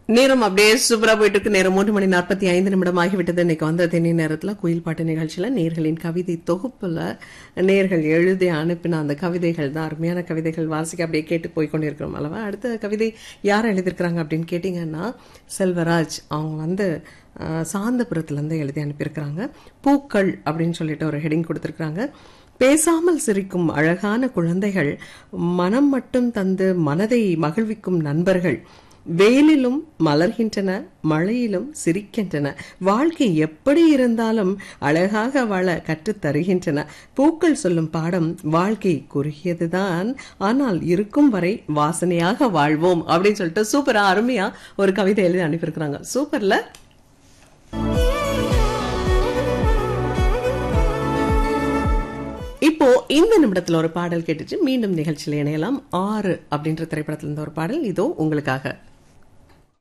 நேரம் அப்படியே சூப்பரா போயிட்டு இருக்கு நேரம் மூன்று மணி நாற்பத்தி ஐந்து நிமிடம் ஆகிவிட்டது இன்னைக்கு வந்த தென்னி நேரத்துல குயில் பாட்டு நிகழ்ச்சியில நேர்களின் கவிதை தொகுப்புல நேர்கள் எழுதி அனுப்பின அந்த கவிதைகள் தான் அருமையான கவிதைகள் வாசிக்க அப்படியே கேட்டு போய் கொண்டிருக்கிறோம் அல்லவா அடுத்த கவிதை யார் எழுதியிருக்கிறாங்க அப்படின்னு கேட்டீங்கன்னா செல்வராஜ் அவங்க வந்து அஹ், சாந்தபுரத்துல இருந்து எழுதி அனுப்பியிருக்கிறாங்க பூக்கள் அப்படின்னு சொல்லிட்டு ஒரு ஹெடிங் கொடுத்திருக்கிறாங்க பேசாமல் சிரிக்கும் அழகான குழந்தைகள் மனம் மட்டும் தந்து மனதை மகிழ்விக்கும் நண்பர்கள் வெயிலிலும் மலர்கின்றன மழையிலும் சிரிக்கின்றன வாழ்க்கை எப்படி இருந்தாலும் அழகாக வாழ கற்றுத் தருகின்றன பூக்கள் சொல்லும் பாடம் வாழ்க்கை குறுகியதுதான் ஆனால் இருக்கும் வரை வாசனையாக வாழ்வோம் அப்படின்னு சொல்லிட்டு சூப்பரா அருமையா ஒரு கவிதை எழுதி அனுப்பியிருக்கிறாங்க சூப்பர்ல இப்போ இந்த நிமிடத்துல ஒரு பாடல் கேட்டுச்சு மீண்டும் நிகழ்ச்சியில் இணையலாம் ஆறு அப்படின்ற திரைப்படத்துல இருந்த ஒரு பாடல் இதோ உங்களுக்காக